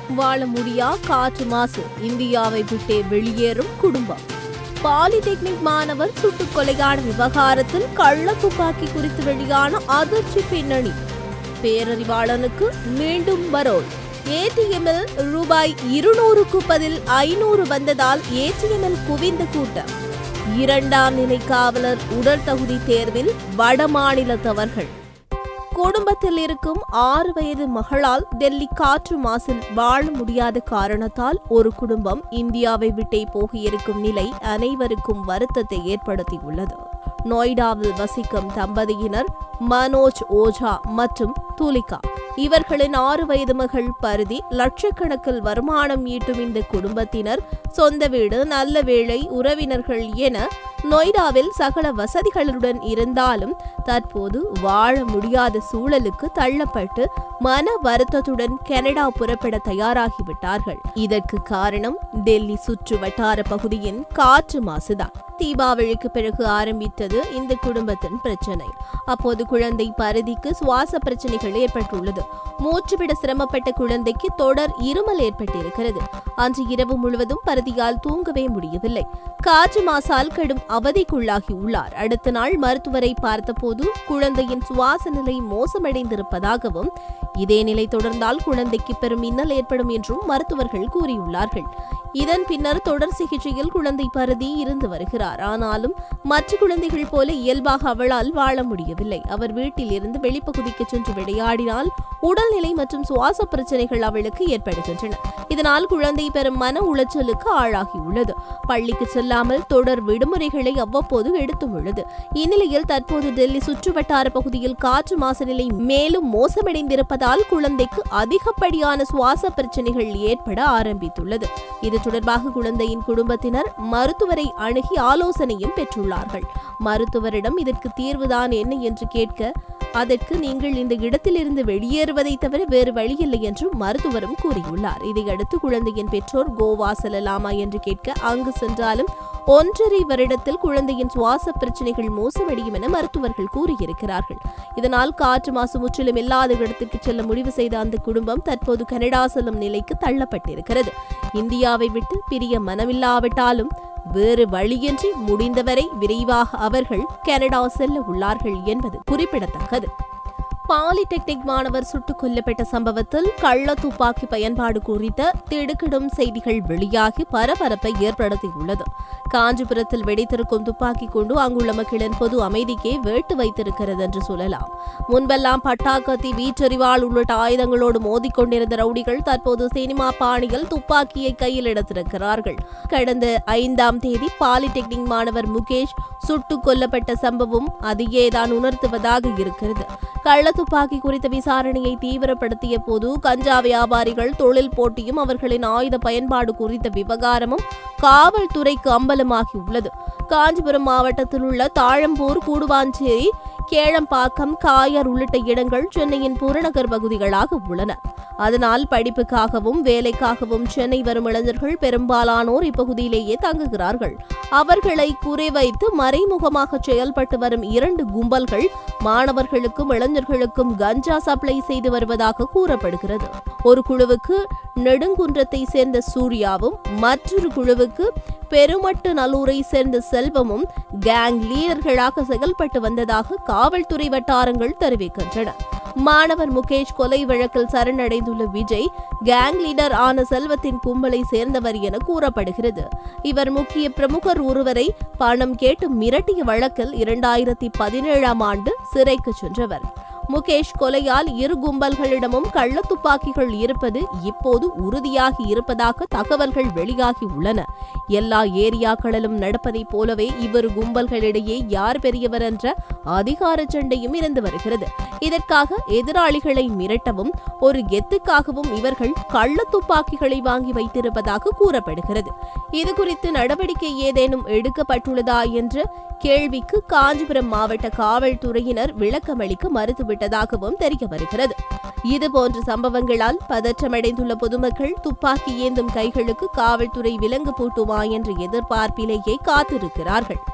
வாழ முடியா காற்று மாசு இந்தியாவை விட்டே வெளியேறும் குடும்பம் பாலிடெக்னிக் மாணவர் சுட்டுக் கொலையான விவகாரத்தில் கள்ள துப்பாக்கி குறித்து வெளியான அதிர்ச்சி பின்னணி பேரறிவாளனுக்கு மீண்டும் பரோல் ஏடிஎம்மில் ரூபாய் இருநூறுக்கு பதில் ஐநூறு வந்ததால் ஏடிஎம்மில் குவிந்த கூட்டம் இரண்டாம் நிலை காவலர் உடல் தகுதி தேர்வில் வடமாநிலத்தவர்கள் குடும்பத்தில் இருக்கும் ஆறு வயது மகளால் டெல்லி காற்று மாசில் வாழ முடியாத காரணத்தால் ஒரு குடும்பம் இந்தியாவை விட்டே போக இருக்கும் நிலை அனைவருக்கும் வருத்தத்தை ஏற்படுத்தியுள்ளது நொய்டாவில் வசிக்கும் தம்பதியினர் மனோஜ் ஓஜா மற்றும் துலிகா இவர்களின் ஆறு வயது மகள் பருதி லட்சக்கணக்கில் வருமானம் ஈட்டும் இந்த குடும்பத்தினர் சொந்த வீடு நல்ல வேலை உறவினர்கள் என நொய்டாவில் சகல வசதிகளுடன் இருந்தாலும் தற்போது வாழ முடியாத சூழலுக்கு தள்ளப்பட்டு மன வருத்தத்துடன் கனடா புறப்பட தயாராகிவிட்டார்கள் இதற்கு காரணம் டெல்லி சுற்று வட்டார பகுதியின் காற்று மாசுதான் தீபாவளிக்கு பிறகு ஆரம்பித்தது இந்த குடும்பத்தின் பிரச்சனை அப்போது குழந்தை பருதிக்கு சுவாச பிரச்சனைகள் ஏற்பட்டுள்ளது மூச்சுவிட சிரமப்பட்ட குழந்தைக்கு தொடர் இருமல் ஏற்பட்டிருக்கிறது அன்று இரவு முழுவதும் பருதியால் தூங்கவே முடியவில்லை காற்று மாசால் கடும் அவதிக்குள்ளாகி உள்ளார் அடுத்த நாள் மருத்துவரை பார்த்தபோது குழந்தையின் சுவாச நிலை மோசமடைந்திருப்பதாகவும் இதே நிலை தொடர்ந்தால் குழந்தைக்கு பெரும் இன்னல் ஏற்படும் என்றும் மருத்துவர்கள் கூறியுள்ளார்கள் இதன் பின்னர் தொடர் சிகிச்சையில் குழந்தை பருதி இருந்து வருகிறார் ஆனாலும் மற்ற குழந்தைகள் போல இயல்பாக அவளால் வாழ முடியவில்லை அவர் வீட்டில் இருந்து வெளிப்பகுதிக்கு சென்று விளையாடினால் உடல்நிலை மற்றும் சுவாச பிரச்சனைகள் அவளுக்கு ஏற்படுகின்றன இதனால் குழந்தை பெரும் மன உளைச்சலுக்கு ஆளாகியுள்ளது பள்ளிக்கு செல்லாமல் தொடர் விடுமுறைகளை அவ்வப்போது எடுத்தும் உள்ளது இந்நிலையில் தற்போது டெல்லி சுற்றுவட்டார பகுதியில் காற்று மாசு நிலை மேலும் மோசமடைந்திருப்பதால் குழந்தைக்கு அதிகப்படியான சுவாச பிரச்சனைகள் ஏற்பட ஆரம்பித்துள்ளது இது தொடர்பாக குழந்தையின் குடும்பத்தினர் மருத்துவரை அணுகி ஆலோசனையும் பெற்றுள்ளார்கள் மருத்துவரிடம் இதற்கு தீர்வுதான் என்ன என்று கேட்க அதற்கு நீங்கள் இந்த இடத்திலிருந்து வெளியேறுவதை தவிர வேறு வழியில்லை என்று மருத்துவரும் கூறியுள்ளார் இதையடுத்து குழந்தையின் பெற்றோர் கோவா செல்லலாமா என்று கேட்க அங்கு சென்றாலும் ஒன்றரை வருடத்தில் குழந்தையின் சுவாச பிரச்சனைகள் மோசமடையும் என மருத்துவர்கள் கூறியிருக்கிறார்கள் இதனால் காற்று மாசு முற்றிலும் இல்லாத இடத்துக்கு செல்ல முடிவு செய்த அந்த குடும்பம் தற்போது கனடா செல்லும் நிலைக்கு தள்ளப்பட்டிருக்கிறது இந்தியாவை விட்டு பிரிய மனமில்லாவிட்டாலும் வேறு வழியின்றி முடிந்தவரை விரைவாக அவர்கள் கனடா செல்ல உள்ளார்கள் என்பது குறிப்பிடத்தக்கது பாலிடெக்னிக் மாணவர் சுட்டுக் கொல்லப்பட்ட சம்பவத்தில் கள்ள துப்பாக்கி பயன்பாடு குறித்த திடுக்கிடும் செய்திகள் வெளியாகி பரபரப்பை ஏற்படுத்தியுள்ளது காஞ்சிபுரத்தில் வெடித்திருக்கும் துப்பாக்கி கொண்டு அங்குள்ள மக்களின் பொது அமைதிக்கே வேட்டு வைத்திருக்கிறது என்று சொல்லலாம் முன்பெல்லாம் பட்டாக்கத்தி வீச்சறிவாள் உள்ளிட்ட ஆயுதங்களோடு மோதிக்கொண்டிருந்த ரவுடிகள் தற்போது சினிமா பாணியில் துப்பாக்கியை கையில் எடுத்திருக்கிறார்கள் கடந்த ஐந்தாம் தேதி பாலிடெக்னிக் மாணவர் முகேஷ் சுட்டுக் கொல்லப்பட்ட சம்பவம் அதையேதான் உணர்த்துவதாக இருக்கிறது கள்ள துப்பாக்கி குறித்த விசாரணையை தீவிரப்படுத்திய போது கஞ்சா வியாபாரிகள் தொழில் போட்டியும் அவர்களின் ஆயுத பயன்பாடு குறித்த விவகாரமும் காவல்துறைக்கு அம்பலமாகி உள்ளது காஞ்சிபுரம் மாவட்டத்தில் உள்ள தாழம்பூர் கூடுவாஞ்சேரி கேளம்பாக்கம் காயர் உள்ளிட்ட இடங்கள் சென்னையின் புறநகர் பகுதிகளாக உள்ளன அதனால் படிப்புக்காகவும் வேலைக்காகவும் சென்னை வரும் இளைஞர்கள் பெரும்பாலானோர் இப்பகுதியிலேயே தங்குகிறார்கள் அவர்களை குறிவைத்து மறைமுகமாக செயல்பட்டு வரும் இரண்டு கும்பல்கள் மாணவர்களுக்கும் இளைஞர்களுக்கும் கஞ்சா சப்ளை செய்து வருவதாக கூறப்படுகிறது ஒரு குழுவுக்கு நெடுங்குன்றத்தை சேர்ந்த சூர்யாவும் மற்றொரு குழுவுக்கு பெருமட்டு நல்லூரை சேர்ந்த செல்வமும் கேங் லீடர்களாக செயல்பட்டு வந்ததாக காவல்துறை வட்டாரங்கள் தெரிவிக்கின்றன மாணவர் முகேஷ் கொலை வழக்கில் சரணடைந்துள்ள விஜய் கேங் லீடர் ஆன செல்வத்தின் கும்பலை சேர்ந்தவர் என கூறப்படுகிறது இவர் முக்கிய பிரமுகர் ஒருவரை பணம் கேட்டு மிரட்டிய வழக்கில் இரண்டாயிரத்தி பதினேழாம் ஆண்டு சிறைக்கு சென்றவர் முகேஷ் கொலையால் இரு கும்பல்களிடமும் கள்ள துப்பாக்கிகள் இருப்பது இப்போது உறுதியாகி இருப்பதாக தகவல்கள் வெளியாகி உள்ளன எல்லா ஏரியாக்களிலும் நடப்பதைப் போலவே இவ்விரு கும்பல்களிடையே யார் பெரியவர் என்ற அதிகார சண்டையும் இருந்து வருகிறது இதற்காக எதிராளிகளை மிரட்டவும் ஒரு கெத்துக்காகவும் இவர்கள் கள்ள துப்பாக்கிகளை வாங்கி வைத்திருப்பதாக கூறப்படுகிறது இது குறித்து நடவடிக்கை ஏதேனும் எடுக்கப்பட்டுள்ளதா என்ற கேள்விக்கு காஞ்சிபுரம் மாவட்ட காவல்துறையினர் விளக்கமளிக்க மறுத்துவிட்டதாகவும் தெரிய வருகிறது இதுபோன்ற சம்பவங்களால் பதற்றமடைந்துள்ள பொதுமக்கள் துப்பாக்கி ஏந்தும் கைகளுக்கு காவல்துறை விலங்கு பூட்டுமா என்ற எதிர்பார்ப்பிலேயே காத்திருக்கிறார்கள்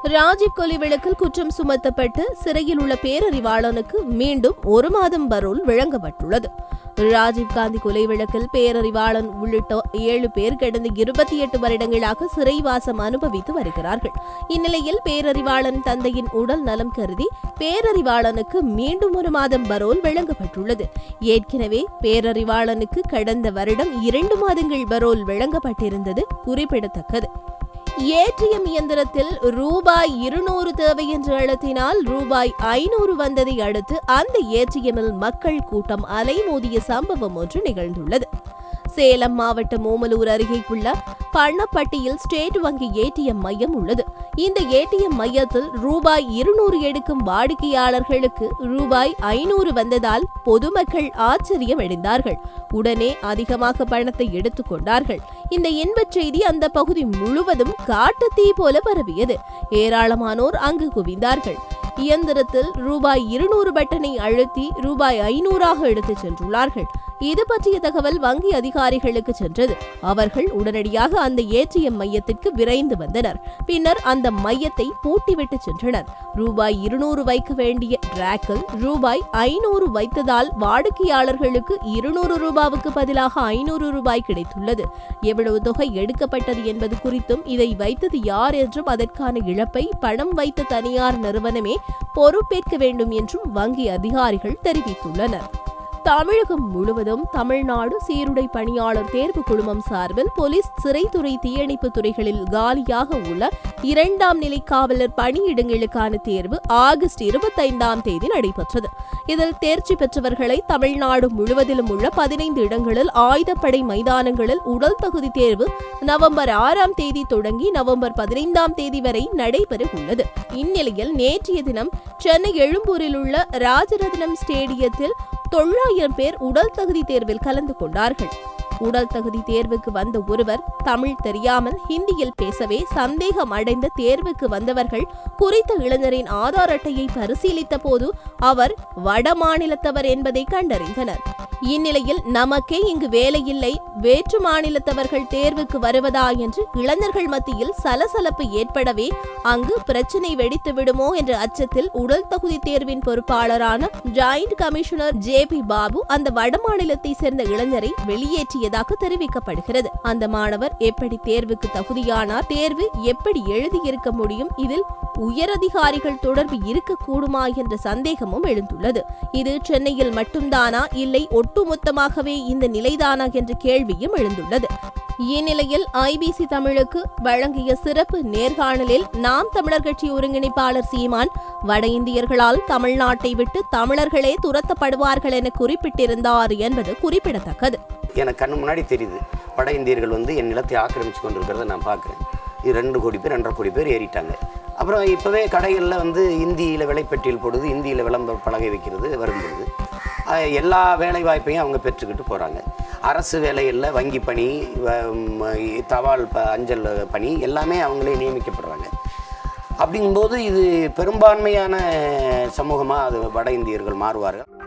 ராஜீவ் கொலை வழக்கில் குற்றம் சுமத்தப்பட்டு சிறையில் உள்ள பேரறிவாளனுக்கு மீண்டும் ஒரு மாதம் பரோல் வழங்கப்பட்டுள்ளது ராஜீவ் காந்தி கொலை வழக்கில் பேரறிவாளன் உள்ளிட்ட ஏழு பேர் கடந்த இருபத்தி எட்டு வருடங்களாக சிறைவாசம் அனுபவித்து வருகிறார்கள் இந்நிலையில் பேரறிவாளன் தந்தையின் உடல் நலம் கருதி பேரறிவாளனுக்கு மீண்டும் ஒரு மாதம் பரோல் வழங்கப்பட்டுள்ளது ஏற்கனவே பேரறிவாளனுக்கு கடந்த வருடம் இரண்டு மாதங்கள் பரோல் வழங்கப்பட்டிருந்தது குறிப்பிடத்தக்கது ஏடிஎம் இயந்திரத்தில் ரூபாய் இருநூறு தேவை என்று அழுத்தினால் ரூபாய் ஐநூறு வந்ததை அடுத்து அந்த ஏடிஎம்மில் மக்கள் கூட்டம் அலைமோதிய சம்பவம் ஒன்று நிகழ்ந்துள்ளது சேலம் மாவட்டம் ஓமலூர் அருகே உள்ள பண்ணப்பட்டியில் ஸ்டேட் வங்கி ஏடிஎம் மையம் உள்ளது இந்த ஏடிஎம் மையத்தில் ரூபாய் இருநூறு எடுக்கும் வாடிக்கையாளர்களுக்கு ரூபாய் ஐநூறு வந்ததால் பொதுமக்கள் ஆச்சரியம் அடைந்தார்கள் உடனே அதிகமாக பணத்தை எடுத்துக் கொண்டார்கள் இந்த இன்பச் செய்தி அந்த பகுதி முழுவதும் காட்டுத்தீ போல பரவியது ஏராளமானோர் அங்கு குவிந்தார்கள் இயந்திரத்தில் ரூபாய் இருநூறு பட்டனை அழுத்தி ரூபாய் ஐநூறாக எடுத்துச் சென்றுள்ளார்கள் இது பற்றிய தகவல் வங்கி அதிகாரிகளுக்கு சென்றது அவர்கள் உடனடியாக அந்த ஏடிஎம் மையத்திற்கு விரைந்து வந்தனர் பின்னர் அந்த மையத்தை பூட்டிவிட்டு சென்றனர் ரூபாய் இருநூறு வைக்க வேண்டிய டிராக்கில் ரூபாய் ஐநூறு வைத்ததால் வாடிக்கையாளர்களுக்கு இருநூறு ரூபாவுக்கு பதிலாக ஐநூறு ரூபாய் கிடைத்துள்ளது எவ்வளவு தொகை எடுக்கப்பட்டது என்பது குறித்தும் இதை வைத்தது யார் என்றும் அதற்கான இழப்பை பணம் வைத்த தனியார் நிறுவனமே பொறுப்பேற்க வேண்டும் என்றும் வங்கி அதிகாரிகள் தெரிவித்துள்ளனர் தமிழகம் முழுவதும் தமிழ்நாடு சீருடை பணியாளர் தேர்வு குழுமம் சார்பில் போலீஸ் சிறைத்துறை தீயணைப்பு துறைகளில் காலியாக உள்ள இரண்டாம் நிலை காவலர் பணியிடங்களுக்கான தேர்வு ஆகஸ்ட் இருபத்தைந்தாம் தேதி நடைபெற்றது இதில் தேர்ச்சி பெற்றவர்களை தமிழ்நாடு முழுவதிலும் உள்ள பதினைந்து இடங்களில் ஆயுதப்படை மைதானங்களில் உடல் தகுதி தேர்வு நவம்பர் ஆறாம் தேதி தொடங்கி நவம்பர் பதினைந்தாம் தேதி வரை நடைபெற உள்ளது இந்நிலையில் நேற்றைய தினம் சென்னை எழும்பூரில் உள்ள ராஜரத்னம் ஸ்டேடியத்தில் தொள்ளாயிரம் பேர் உடல் தகுதி தேர்வில் கலந்து கொண்டார்கள் உடல் தகுதி தேர்வுக்கு வந்த ஒருவர் தமிழ் தெரியாமல் ஹிந்தியில் பேசவே சந்தேகம் அடைந்த தேர்வுக்கு வந்தவர்கள் குறித்த இளைஞரின் ஆதார் அட்டையை பரிசீலித்த போது அவர் வட மாநிலத்தவர் என்பதை கண்டறிந்தனர் இந்நிலையில் நமக்கே இங்கு வேலையில்லை வேற்று மாநிலத்தவர்கள் தேர்வுக்கு வருவதா என்று இளைஞர்கள் மத்தியில் சலசலப்பு ஏற்படவே அங்கு பிரச்சினை வெடித்து விடுமோ என்ற அச்சத்தில் உடல் தகுதி தேர்வின் பொறுப்பாளரான joint commissioner J P Babu அந்த வடமாநிலத்தை சேர்ந்த இளைஞரை வெளியேற்றியதாக தெரிவிக்கப்படுகிறது அந்த மாணவர் எப்படி தேர்வுக்கு தகுதியானார் தேர்வு எப்படி எழுதியிருக்க முடியும் இதில் உயரதிகாரிகள் தொடர்பு இருக்கக்கூடுமா என்ற சந்தேகமும் எழுந்துள்ளது இது சென்னையில் மட்டும்தானா இல்லை ஒட்டுமொத்தமாகவே இந்த நிலைதானா என்ற கேள்வியும் எழுந்துள்ளது இந்நிலையில் ஐபிசி தமிழுக்கு வழங்கிய சிறப்பு நேர்காணலில் நாம் தமிழர் கட்சி ஒருங்கிணைப்பாளர் சீமான் வட இந்தியர்களால் தமிழ்நாட்டை விட்டு தமிழர்களே துரத்தப்படுவார்கள் என குறிப்பிட்டிருந்தார் என்பது குறிப்பிடத்தக்கது எனக்கு கண்ணு முன்னாடி தெரியுது வட இந்தியர்கள் வந்து என் நிலத்தை ஆக்கிரமிச்சு கொண்டிருக்கிறத நான் பார்க்குறேன் இது ரெண்டு கோடி பேர் ரெண்டரை கோடி பேர் ஏறிட்டாங்க அப்புறம் இப்போவே கடைகளில் வந்து இந்தியில் விலைப்பட்டியல் போடுது இந்தியில் விளம்பர பலகை வைக்கிறது வரும்பொழுது அஹ், எல்லா வேலை வாய்ப்பையும் அவங்க பெற்றுக்கிட்டு போகிறாங்க அரசு வேலைகளில் வங்கி பணி வ- ம- தபால் ப அஞ்சல் பணி எல்லாமே அவங்களே நியமிக்கப்படுறாங்க அப்படிங்கும்போது இது பெரும்பான்மையான சமூகமாக அது வட இந்தியர்கள் மாறுவார்கள்